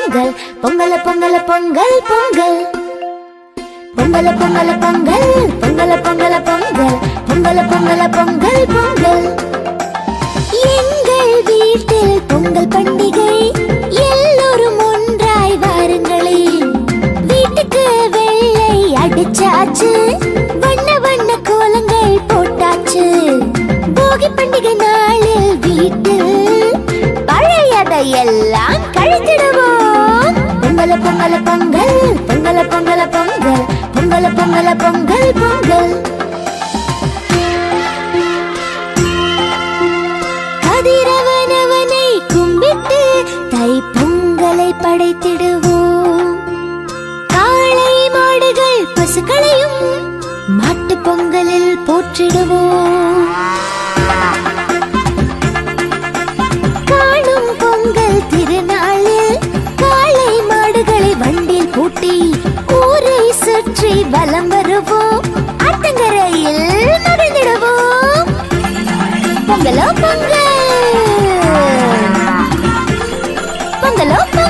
பொங்கல் பொங்கல பொங்கல பொங்கல் பொங்கல் பொங்கல பொங்கல பொங்கல் பொங்கல பொங்கல பொங்கல் பொங்கல பொங்கல பொங்கல் பொங்கல் எங்கள் வீட்டில் பொங்கல் பண்டிகை எல்லோரும் ஒன்றாய் வாருங்களே வீட்டுக்கு வெள்ளை அடிச்சாச்சு வண்ண வண்ண கோலங்கள் போட்டாச்சு போகி பண்டிகை நாளில் வீட்டில் பழையதை எல்லாம் கழித்திடுவோம் பொங்கல பொங்கல பொங்கல் பொங்கல பொங்கல பொங்கல் பொங்கல பொங்கல பொங்கல் பொங்கல் கதிரவனவனை கும்பிட்டு தை பொங்கலை படைத்திடுவோம் காளை மாடுகள் பசுக்களையும் மாட்டு பொங்கலில் போற்றிடுவோம் காணும் பொங்கல் திருநாளில் காளை மாடுகளை வண்டில் பூட்டி ஊரை சுற்றி வலம் வருவோம் ஆத்தங்கரையில் நடந்திடுவோம் பொங்கலோ பொங்கல் பொங்கலோ பொங்கல்